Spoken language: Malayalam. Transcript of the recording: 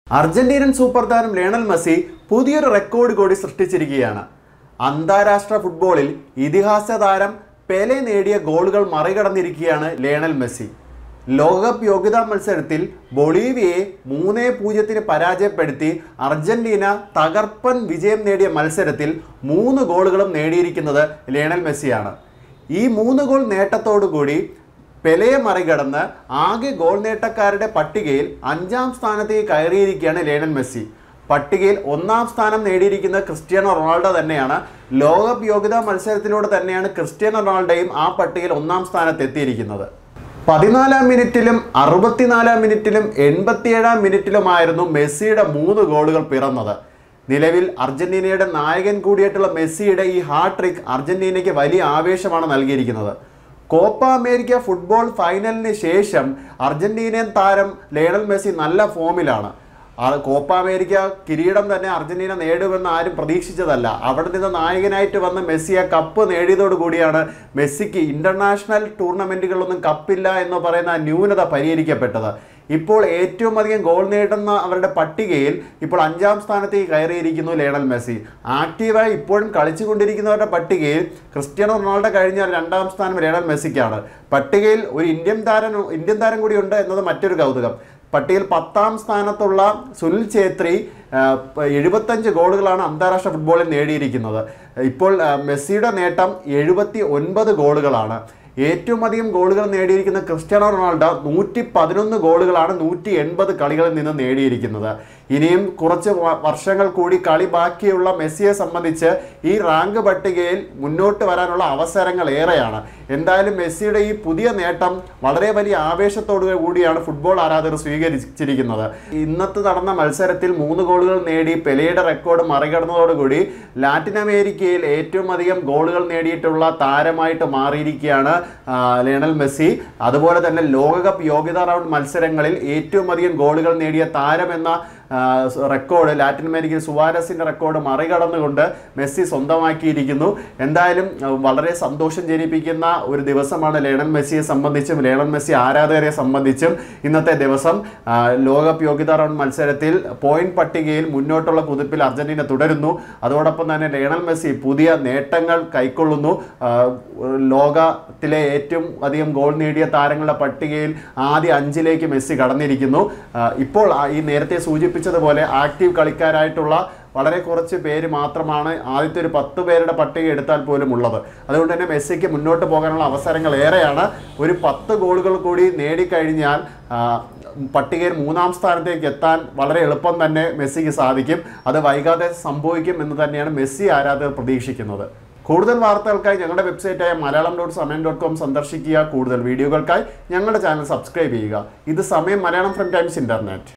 അർജന്റീനൻ സൂപ്പർ താരം ലയണൽ മെസ്സി പുതിയൊരു റെക്കോർഡ് കൂടി സൃഷ്ടിച്ചിരിക്കുകയാണ് അന്താരാഷ്ട്ര ഫുട്ബോളിൽ ഇതിഹാസ താരം പെലെ നേടിയ ഗോളുകൾ മറികടന്നിരിക്കുകയാണ് ലയണൽ മെസ്സി ലോകകപ്പ് യോഗ്യതാ മത്സരത്തിൽ ബൊളീവിയയെ മൂന്നേ പൂജ്യത്തിന് പരാജയപ്പെടുത്തി അർജന്റീന തകർപ്പൻ വിജയം നേടിയ മത്സരത്തിൽ മൂന്ന് ഗോളുകളും നേടിയിരിക്കുന്നത് ലയണൽ മെസ്സിയാണ് ഈ മൂന്ന് ഗോൾ നേട്ടത്തോടുകൂടി പെലയെ മറികടന്ന് ആകെ ഗോൾ നേട്ടക്കാരുടെ പട്ടികയിൽ അഞ്ചാം സ്ഥാനത്തേക്ക് കയറിയിരിക്കുകയാണ് ലയണൽ മെസ്സി പട്ടികയിൽ ഒന്നാം സ്ഥാനം നേടിയിരിക്കുന്നത് ക്രിസ്ത്യാനോ റൊണാൾഡോ തന്നെയാണ് ലോകകപ്പ് യോഗ്യതാ മത്സരത്തിലൂടെ തന്നെയാണ് ക്രിസ്ത്യാനോ റൊണാൾഡോയും ആ പട്ടികയിൽ ഒന്നാം സ്ഥാനത്ത് എത്തിയിരിക്കുന്നത് പതിനാലാം മിനിറ്റിലും അറുപത്തിനാലാം മിനിറ്റിലും എൺപത്തിയേഴാം മിനിറ്റിലുമായിരുന്നു മെസ്സിയുടെ മൂന്ന് ഗോളുകൾ പിറന്നത് നിലവിൽ അർജന്റീനയുടെ നായകൻ കൂടിയായിട്ടുള്ള മെസ്സിയുടെ ഈ ഹാട്രിക് അർജന്റീനയ്ക്ക് വലിയ ആവേശമാണ് നൽകിയിരിക്കുന്നത് കോപ്പ അമേരിക്ക ഫുട്ബോൾ ഫൈനലിന് ശേഷം അർജന്റീനിയൻ താരം ലയണൽ മെസ്സി നല്ല ഫോമിലാണ് ആ കോപ്പ അമേരിക്ക കിരീടം തന്നെ അർജന്റീന നേടുമെന്ന് ആരും പ്രതീക്ഷിച്ചതല്ല അവിടെ നിന്ന് നായകനായിട്ട് വന്ന മെസ്സി ആ കപ്പ് നേടിയതോടുകൂടിയാണ് മെസ്സിക്ക് ഇന്റർനാഷണൽ ടൂർണമെന്റുകളിലൊന്നും കപ്പില്ല എന്ന് പറയുന്ന ആ ന്യൂനത പരിഹരിക്കപ്പെട്ടത് ഇപ്പോൾ ഏറ്റവും അധികം ഗോൾ നേടുന്ന അവരുടെ പട്ടികയിൽ ഇപ്പോൾ അഞ്ചാം സ്ഥാനത്തേക്ക് കയറിയിരിക്കുന്നു ലയണൽ മെസ്സി ആക്റ്റീവായി ഇപ്പോഴും കളിച്ചുകൊണ്ടിരിക്കുന്നവരുടെ പട്ടികയിൽ ക്രിസ്ത്യാനോ റൊണാൾഡോ കഴിഞ്ഞാൽ രണ്ടാം സ്ഥാനം ലയണൽ മെസ്സിക്കാണ് പട്ടികയിൽ ഒരു ഇന്ത്യൻ താരം ഇന്ത്യൻ താരം കൂടി ഉണ്ട് എന്നത് മറ്റൊരു കൗതുകം പട്ടികയിൽ പത്താം സ്ഥാനത്തുള്ള സുനിൽ ഛേത്രി ആ, പ- എഴുപത്തഞ്ച് ഗോളുകളാണ് അന്താരാഷ്ട്ര ഫുട്ബോളിൽ നേടിയിരിക്കുന്നത് ഇപ്പോൾ ആ, മെസ്സിയുടെ നേട്ടം എഴുപത്തി ഒൻപത് ഗോളുകളാണ് ഏറ്റവും അധികം ഗോളുകൾ നേടിയിരിക്കുന്ന ക്രിസ്ത്യാനോ റൊണാൾഡോ നൂറ്റി പതിനൊന്ന് ഗോളുകളാണ് നൂറ്റി എൺപത് കളികളിൽ നിന്ന് നേടിയിരിക്കുന്നത് ഇനിയും കുറച്ച് വ- വർഷങ്ങൾ കൂടി കളി ബാക്കിയുള്ള മെസ്സിയെ സംബന്ധിച്ച് ഈ റാങ്ക് പട്ടികയിൽ മുന്നോട്ട് വരാനുള്ള അവസരങ്ങൾ ഏറെയാണ് എന്തായാലും മെസ്സിയുടെ ഈ പുതിയ നേട്ടം വളരെ വലിയ ആവേശത്തോടു കൂടിയാണ് ഫുട്ബോൾ ആരാധകർ സ്വീകരിച്ചിരിക്കുന്നത് ഇന്നത്തെ നടന്ന മത്സരത്തിൽ മൂന്ന് ഗോളുകൾ നേടി പെലെയുടെ റെക്കോർഡ് മറികടന്നതോടുകൂടി ലാറ്റിൻ അമേരിക്കയിൽ ഏറ്റവും അധികം ഗോളുകൾ നേടിയിട്ടുള്ള താരമായിട്ട് മാറിയിരിക്കുകയാണ് ആ, ലയണൽ മെസ്സി അതുപോലെ തന്നെ ലോകകപ്പ് യോഗ്യതാ റൗണ്ട് മത്സരങ്ങളിൽ ഏറ്റവും അധികം ഗോളുകൾ നേടിയ താരമെന്ന ആ, റെക്കോർഡ് ലാറ്റിൻ അമേരിക്കയിൽ സുവാരസിന്റെ റെക്കോർഡ് മറികടന്നുകൊണ്ട് മെസ്സി സ്വന്തമാക്കിയിരിക്കുന്നു എന്തായാലും ആ, വളരെ സന്തോഷം ജനിപ്പിക്കുന്ന ഒരു ദിവസമാണ് ലയണൽ മെസ്സിയെ സംബന്ധിച്ചും ലയണൽ മെസ്സി ആരാധകരെ സംബന്ധിച്ചും ഇന്നത്തെ ദിവസം ആ, ലോകകപ്പ് യോഗ്യതാ റൗണ്ട് മത്സരത്തിൽ പോയിന്റ് പട്ടികയിൽ മുന്നോട്ടുള്ള കുതിപ്പിൽ അർജന്റീന തുടരുന്നു അതോടൊപ്പം തന്നെ ലയണൽ മെസ്സി പുതിയ നേട്ടങ്ങൾ കൈക്കൊള്ളുന്നു ആ, ലോകത്തിലെ ഏറ്റവും അധികം ഗോൾ നേടിയ താരങ്ങളുടെ പട്ടികയിൽ ആദ്യ അഞ്ചിലേക്ക് മെസ്സി കടന്നിരിക്കുന്നു ആ, ഇപ്പോൾ ആ ഈ നേരത്തെ സൂചിപ്പിച്ചതുപോലെ ആക്റ്റീവ് കളിക്കാരായിട്ടുള്ള വളരെ കുറച്ച് പേര് മാത്രമാണ് ആദ്യത്തെ ഒരു പത്ത് പേരുടെ പട്ടിക എടുത്താൽ പോലും ഉള്ളത് അതുകൊണ്ട് തന്നെ മെസ്സിക്ക് മുന്നോട്ട് പോകാനുള്ള അവസരങ്ങൾ ഏറെയാണ് ഒരു പത്ത് ഗോളുകൾ കൂടി നേടിക്കഴിഞ്ഞാൽ ആ, പട്ടികയിൽ മൂന്നാം സ്ഥാനത്തേക്ക് എത്താൻ വളരെ എളുപ്പം തന്നെ മെസ്സിക്ക് സാധിക്കും അത് വൈകാതെ സംഭവിക്കും എന്ന് തന്നെയാണ് മെസ്സി ആരാധകർ പ്രതീക്ഷിക്കുന്നത് കൂടുതൽ വാർത്തകൾക്കായി ഞങ്ങളുടെ വെബ്സൈറ്റായ Malayalam dot Samayam dot com സന്ദർശിക്കുക കൂടുതൽ വീഡിയോകൾക്കായി ഞങ്ങളുടെ ചാനൽ സബ്സ്ക്രൈബ് ചെയ്യുക ഇത് സമയം മലയാളം ഫ്രം ടൈംസ് ഇന്റർനെറ്റ്